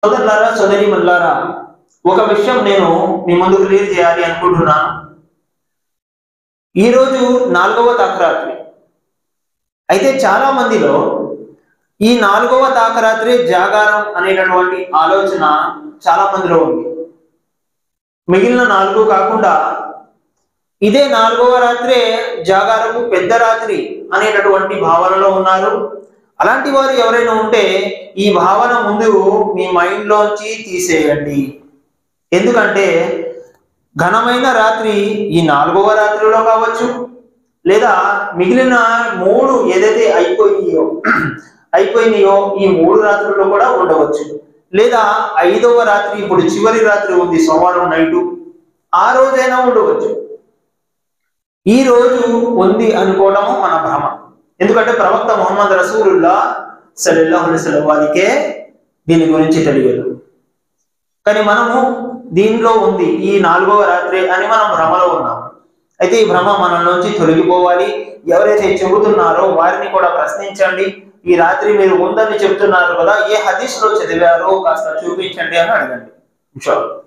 సోదరులారా సోదరి మల్లారా ఒక విషయం నేను మీ ముందు క్లియర్ చేయాలి అనుకుంటున్నాను ఈరోజు నాలుగవ తాకరాత్రి అయితే చాలా మందిలో ఈ నాలుగవ తాకరాత్రి జాగారం అనేటటువంటి ఆలోచన చాలా మందిలో ఉంది మిగిలిన నాలుగు కాకుండా ఇదే నాలుగవ రాత్రే జాగారము పెద్ద రాత్రి అనేటటువంటి భావనలో ఉన్నారు అలాంటి వారు ఎవరైనా ఉంటే ఈ భావన ముందు మీ మైండ్ లోంచి తీసేయండి ఎందుకంటే ఘనమైన రాత్రి ఈ నాలుగవ రాత్రిలో కావచ్చు లేదా మిగిలిన మూడు ఏదైతే అయిపోయినాయో అయిపోయినాయో ఈ మూడు రాత్రుల్లో కూడా ఉండవచ్చు లేదా ఐదవ రాత్రి ఇప్పుడు చివరి రాత్రి ఉంది సోమవారం నైటు ఆ రోజైనా ఉండవచ్చు ఈ రోజు ఉంది అనుకోవడము మన భ్రమ ఎందుకంటే ప్రవక్త మొహమ్మద్ రసూలుల్లా సల్లల్లాహు అలైహి వసల్లం వారికే దీని గురించి తెలియదు కానీ మనము దీనిలో ఉంది ఈ నాలుగవ రాత్రి అని మనం భ్రమలో ఉన్నాము అయితే ఈ భ్రమ మన నుంచి తొలగిపోవాలి ఎవరైతే చెబుతున్నారో వారిని కూడా ప్రశ్నించండి ఈ రాత్రి మీరు ఉందని చెప్తున్నారు కదా ఏ హదీస్ లో చదివారో కాస్త చూపించండి అని అడగండి ఇన్షాల్లా